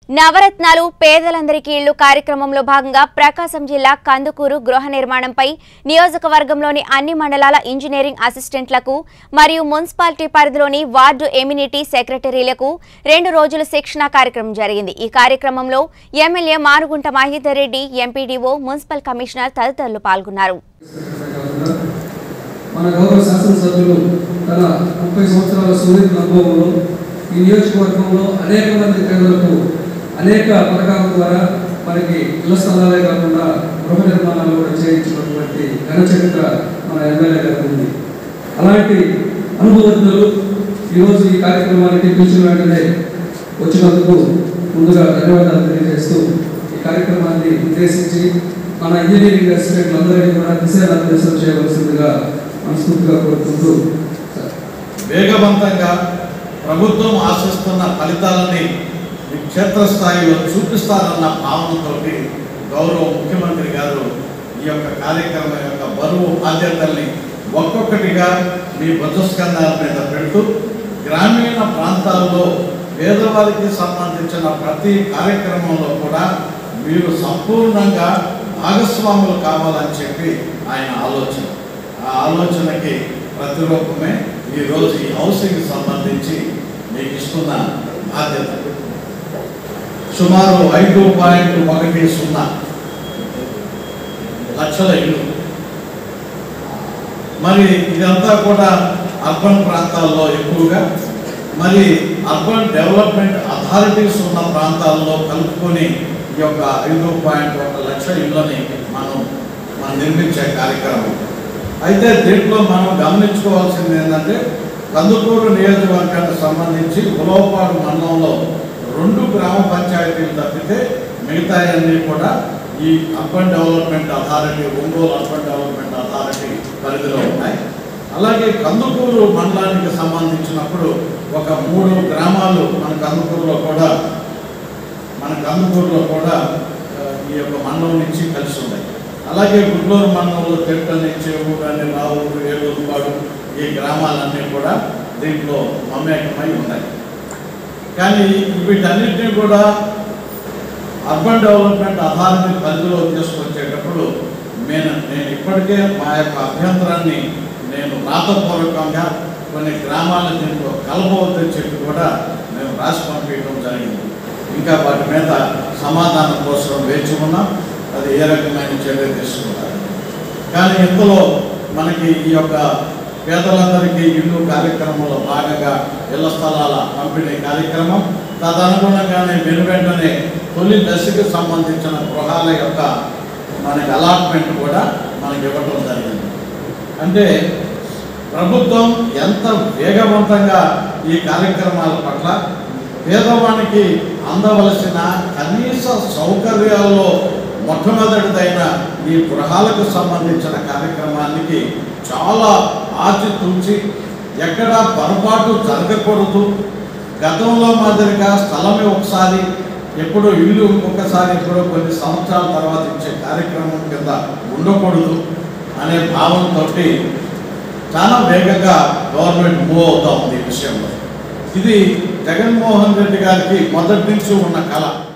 నవరత్నాలు పేదలందరికీ ఇళ్లు కార్యక్రమంలో భాగంగా ప్రకాశం జిల్లా కందుకూరు గృహ నిర్మాణంపై నియోజకవర్గంలోని అన్ని మండలాల ఇంజనీరింగ్ అసిస్టెంట్లకు మరియు మున్సిపాలిటీ పరిధిలోని వార్డు ఎమ్యూనిటీ సెక్రటరీలకు రెండు రోజుల శిక్షణ కార్యక్రమం జరిగింది ఈ కార్యక్రమంలో MLA Marugunta Mahender Reddy MPDO municipal commissioner తదితరులు పాల్గొన్నారు కాకుండా మన గౌరవ శాసనసభ్యులు తన ముప్పై సంవత్సరాల సుదీర్ఘ అనుభవంలో ఈ నియోజకవర్గంలో అనేక మంది పేదలకు అనేక పథకాల ద్వారా మనకి ఇళ్ల స్థలాలే కాకుండా గృహ నిర్మాణాలు కూడా చేయించినటువంటి ఘన చరిత్ర మన ఎమ్మెల్యే గారికి ఉంది అలాంటి అనుభవజ్ఞులు ఈరోజు ఈ కార్యక్రమానికి పిలిచిన వెంటనే వచ్చినందుకు ముందుగా ధన్యవాదాలు తెలియజేస్తూ ఈ కార్యక్రమాన్ని ఉద్దేశించి మన ఇంజనీరింగ్ అసిస్టెంట్లందరినీ కూడా దిశానిర్దేశం చేయవలసిందిగా మనస్ఫూర్తిగా కోరుకుంటూ సార్ వేగవంతంగా ప్రభుత్వం ఆశిస్తున్న ఫలితాలని ఈ క్షేత్రస్థాయిలో చూపిస్తారన్న భావనతో గౌరవ ముఖ్యమంత్రి గారు ఈ యొక్క కార్యక్రమం యొక్క బరువు బాధ్యతల్ని ఒక్కొక్కటిగా మీ భుజస్కంధాల మీద పెడుతూ గ్రామీణ ప్రాంతాల్లో పేదవారికి సంబంధించిన ప్రతి కార్యక్రమంలో కూడా మీరు సంపూర్ణంగా భాగస్వాములు కావాలని చెప్పి ఆయన ఆలోచన ఆ ఆలోచనకి ప్రతిరూపమే ఈరోజు ఈ హౌసింగ్ సంబంధించి మీకు ఇస్తున్న బాధ్యత సుమారు ఐదు పాయింట్ ఒకటి సున్నా లక్షల ఇల్లు మరి ఇదంతా కూడా అర్బన్ ప్రాంతాల్లో ఎక్కువగా మరి అర్బన్ డెవలప్మెంట్ అథారిటీస్ ఉన్న ప్రాంతాల్లో కలుపుకొని ఈ యొక్క ఐదు పాయింట్ ఒక లక్ష ఇళ్ళని మనం మనం నిర్మించే కార్యక్రమం అయితే దీంట్లో మనం గమనించుకోవాల్సింది ఏంటంటే కందుకూరు నియోజకవర్గానికి సంబంధించి ఉలవపాడు మండలంలో రెండు గ్రామ పంచాయతీలు తప్పితే మిగతా అన్నీ కూడా ఈ urban development authority Ongole urban development authority పరిధిలో ఉన్నాయి అలాగే కందుకూరు మండలానికి సంబంధించినప్పుడు ఒక మూడు గ్రామాలు మన కందుకూరులో కూడా మన కందుకూరులో కూడా ఆ, ఈ యొక్క మండలం నుంచి కలిసి ఉన్నాయి అలాగే గుంటూరు మండలంలో తిరుపతి చేవూరు రావూరు ఏలూరుపాడు ఈ గ్రామాలన్నీ కూడా దీంట్లో మమేకమై ఉన్నాయి కానీ వీటన్నిటిని కూడా అర్బన్ డెవలప్మెంట్ అథారిటీ పరిధిలో తీసుకొచ్చేటప్పుడు నేను నేను ఇప్పటికే మా యొక్క అభ్యంతరాన్ని నేను రాతపూర్వకంగా కొన్ని గ్రామాల దీంట్లో కలపవద్దని చెప్పి కూడా మేము రాసి పంపించడం జరిగింది ఇంకా వాటి మీద సమాధానం కోసం వేచి ఉన్నాం అది ఏ రకమైన చర్య తీసుకుంటారు కానీ ఇందులో మనకి ఈ యొక్క పేదలందరికీ ఇల్లు కార్యక్రమంలో భాగంగా ఇళ్ల స్థలాల పంపిణీ కార్యక్రమం తదనుగుణంగానే వెను వెంటనే తొలి దశకు సంబంధించిన గృహాల యొక్క మనకి అలాట్మెంట్ కూడా మనకి ఇవ్వడం జరిగింది అంటే ప్రభుత్వం ఎంత వేగవంతంగా ఈ కార్యక్రమాల పట్ల పేదవానికి అందవలసిన కనీస సౌకర్యాల్లో మొట్టమొదటిదైన ఈ గృహాలకు సంబంధించిన కార్యక్రమానికి చాలా ఆచితూచి ఎక్కడ పొరపాటు జరగకూడదు గతంలో మాదిరిగా స్థలమే ఒకసారి ఎప్పుడో ఇల్లు ఇంకొకసారి ఎప్పుడో కొన్ని సంవత్సరాల తర్వాత ఇచ్చే కార్యక్రమం కింద ఉండకూడదు అనే భావంతో చాలా వేగంగా గవర్నమెంట్ మూవ్ అవుతా ఉంది ఈ విషయంలో ఇది జగన్మోహన్ రెడ్డి గారికి మొదటి నుంచి ఉన్న కళ